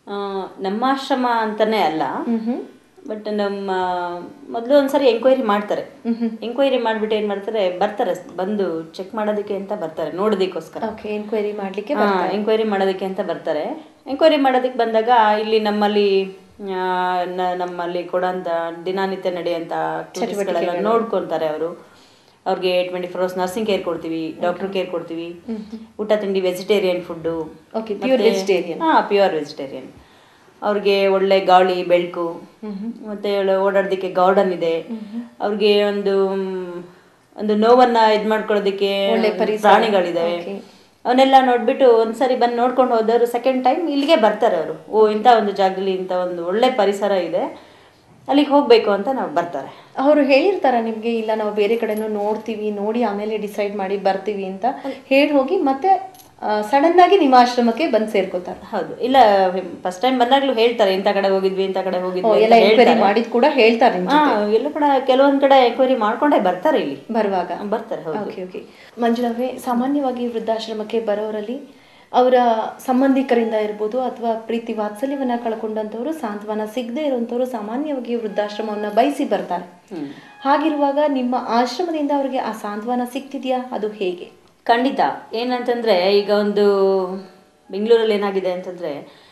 ಆ, ನಮ್ಮ ಆಶ್ರಮ ಅಂತಾನೆ ಅಲ್ಲ ಬಟ್ ನಮ್ಮ ಮೊದಲು ಒಂದ್ಸರಿ ಎಂಕ್ವೈರಿ ಮಾಡ್ತಾರೆ ಎಂಕ್ವೈರಿ ಮಾಡ್ಬಿಟ್ಟು ಏನ್ ಮಾಡ್ತಾರೆ ಬರ್ತಾರೆ ಬಂದು ಚೆಕ್ ಮಾಡೋದಕ್ಕೆ ಅಂತ ಬರ್ತಾರೆ ನೋಡೋದಕ್ಕೋಸ್ಕರ ಓಕೆ ಎನ್ಕ್ವೈರಿ ಮಾಡ್ಲಿಕ್ಕೆ ಎಂಕ್ವೈರಿ ಮಾಡೋದಕ್ಕೆ ಅಂತ ಬರ್ತಾರೆ ಎಂಕ್ವೈರಿ ಮಾಡೋದಕ್ಕೆ ಬಂದಾಗ ಇಲ್ಲಿ ನಮ್ಮಲ್ಲಿ ಆ, ನ- ನಮ್ಮಲ್ಲಿ ಕೊಡೋಂಥ ದಿನನಿತ್ಯ ನಡೆಯೋಂಥ ಕೆಲಸಗಳೆಲ್ಲ ನೋಡ್ಕೊತಾರೆ ಅವರು ಅವ್ರಿಗೆ twenty four hours nursing care ಕೊಡ್ತೀವಿ ಡಾಕ್ಟರ್ ಕೇರ್ ಕೊಡ್ತೀವಿ ಊಟ ತಿಂಡಿ vegetarian food Okay, pure vegetarian. ಹಾಂ ಪ್ಯೂರ್ ವೆಜಿಟೇರಿಯನ್ ಅವ್ರಿಗೆ ಒಳ್ಳೆ ಗಾಳಿ ಬೆಳಕು ಮತ್ತೆ ಒಳ್ಳೆ ಓಡಾಡೋದಕ್ಕೆ ಗಾರ್ಡನ್ ಇದೆ ಅವ್ರಿಗೆ ಒಂದು ಮ್, ಒಂದು ನೋವನ್ನ ಇದ್ ಮಾಡ್ಕೊಳ್ಳೋದಕ್ಕೆ ಪ್ರಾಣಿಗಳಿದಾವೆ ಅವನ್ನೆಲ್ಲ ನೋಡ್ಬಿಟ್ಟು ಒಂದ್ಸರಿ ಬಂದು ನೋಡ್ಕೊಂಡು ಹೋದವರು ಸೆಕೆಂಡ್ ಟೈಮ್ ಇಲ್ಲಿಗೆ ಬರ್ತಾರೆ ಅವರು ಓ ಇಂಥ ಒಂದು ಜಾಗದಲ್ಲಿ ಇಂಥ ಒಂದು ಒಳ್ಳೆ ಪರಿಸರ ಇದೆ ಅಲ್ಲಿಗೆ ಹೋಗ್ಬೇಕು ಅಂತ ನಾವು ಬರ್ತಾರೆ ಅವರು ಹೇಳಿರ್ತಾರ ನಿಮ್ಗೆ ಇಲ್ಲ ನಾವು ಬೇರೆ ಕಡೆನೂ ನೋಡ್ತೀವಿ ನೋಡಿ ಆಮೇಲೆ ಡಿಸೈಡ್ ಮಾಡಿ ಬರ್ತೀವಿ ಅಂತ ಹೇಳಿ ಹೋಗಿ ಮತ್ತೆ ಸಡನ್ ಆಗಿ ನಿಮ್ಮ ಆಶ್ರಮಕ್ಕೆ ಬಂದು ಸೇರ್ಕೋತಾರೆ ಹೌದು ಇಲ್ಲ ಫಸ್ಟ್ ಟೈಮ್ ಬಂದಾಗ್ಲೂ ಹೇಳ್ತಾರೆ ಇಂಥ ಕಡೆ ಹೋಗಿದ್ವಿ ಇಂಥ ಕಡೆ ಹೋಗಿದ್ವಿ ಅಂತ ಎಲ್ಲ ಎಂಕ್ವೈರಿ ಹೇಳ್ತಾರೆ. ಮಾಡಿದ್ ಕೂಡ ಹೇಳ್ತಾರೆ ನಿಮ್ಗೆ ಹಾ ಎಲ್ಲ ಕಡೆ ಕೆಲವೊಂದ್ ಕಡೆ ಎಂಕ್ವೈರಿ ಮಾಡ್ಕೊಂಡೇ ಬರ್ತಾರೆ ಇಲ್ಲಿ ಬರುವಾಗ ಬರ್ತಾರೆ ಹೌದು ಓಕೆ ಓಕೆ ಮಂಜುಳವೇ ಸಾಮಾನ್ಯವಾಗಿ ವೃದ್ಧಾಶ್ರಮಕ್ಕೆ ಬರೋರಲ್ಲಿ ಅವರ ಸಂಬಂಧಿಕರಿಂದ ಇರ್ಬೋದು ಅಥವಾ ಪ್ರೀತಿ ವಾತ್ಸಲ್ಯವನ್ನ ಕಳ್ಕೊಂಡಂಥವ್ರು ಸಾಂತ್ವನ ಸಿಗದೆ ಇರುವಂಥವ್ರು ಸಾಮಾನ್ಯವಾಗಿ ವೃದ್ಧಾಶ್ರಮವನ್ನ ಬಯಸಿ ಬರ್ತಾರೆ ಹಾಗಿರುವಾಗ ನಿಮ್ಮ ಆಶ್ರಮದಿಂದ ಅವರಿಗೆ ಆ ಸಾಂತ್ವನ ಸಿಗ್ತಿದ್ಯಾ ಅದು ಹೇಗೆ ಖಂಡಿತ ಏನಂತಂದ್ರೆ ಈಗ ಒಂದು ಬೆಂಗಳೂರಲ್ಲಿ ಏನಾಗಿದೆ ಅಂತಂದ್ರೆ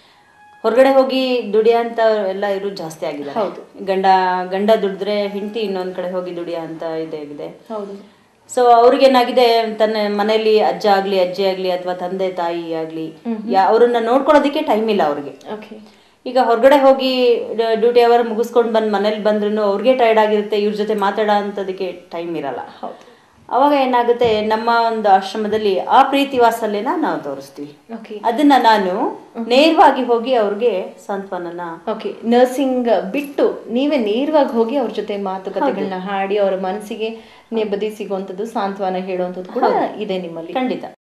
ಹೊರಗಡೆ ಹೋಗಿ ದುಡಿಯೋಂತ ಎಲ್ಲ ಇರು ಜಾಸ್ತಿ ಆಗಿದೆ ಹೌದು. ಗಂಡ ಗಂಡ ದುಡಿದ್ರೆ ಹೆಂಡತಿ ಇನ್ನೊಂದ್ ಕಡೆ ಹೋಗಿ ದುಡಿಯೋ ಅಂತ ಇದಾಗಿದೆ ಹೌದು ಸೊ ಅವ್ರಿಗೇನಾಗಿದೆ ತನ್ನ ಮನೆಯಲ್ಲಿ ಅಜ್ಜ ಆಗ್ಲಿ ಅಜ್ಜಿ ಆಗ್ಲಿ ಅಥವಾ ತಂದೆ ತಾಯಿ ಆಗ್ಲಿ ಯಾ- ಅವ್ರನ್ನ ನೋಡ್ಕೊಳ್ಳೋದಕ್ಕೆ ಟೈಮ್ ಇಲ್ಲ ಅವ್ರಿಗೆ ಓಕೆ ಈಗ ಹೊರಗಡೆ ಹೋಗಿ ಡ್ಯೂಟಿ ಅವರ್ ಮುಗಿಸ್ಕೊಂಡು ಬಂದು ಮನೇಲಿ ಬಂದ್ರು ಅವ್ರಿಗೆ ಟೈರ್ಡ್ ಆಗಿರುತ್ತೆ ಇವ್ರ ಜೊತೆ ಮಾತಾಡೋ ಅಂಥದಕ್ಕೆ ಟೈಮ್ ಇರಲ್ಲ ಹೌದು ಅವಾಗ ಏನಾಗುತ್ತೆ ನಮ್ಮ ಒಂದು ಆಶ್ರಮದಲ್ಲಿ ಆ ಪ್ರೀತಿ ವಾತ್ಸಲ್ಯನ ನಾವು ತೋರಿಸ್ತೀವಿ ಓಕೆ ಅದನ್ನ ನಾನು ನೇರವಾಗಿ ಹೋಗಿ ಅವ್ರಿಗೆ ಸಾಂತ್ವನನ ಓಕೆ ನರ್ಸಿಂಗ್ ಬಿಟ್ಟು ನೀವೇ ನೇರವಾಗಿ ಹೋಗಿ ಅವ್ರ ಜೊತೆ ಮಾತುಕತೆಗಳನ್ನ ಹಾಡಿ ಅವರ ಮನಸ್ಸಿಗೆ ನೆಮ್ಮದಿ ಸಿಗುವಂಥದ್ದು ಸಾಂತ್ವನ ಹೇಳುವಂಥದ್ದು ಕೂಡ ಇದೆ ನಿಮ್ಮಲ್ಲಿ ಖಂಡಿತ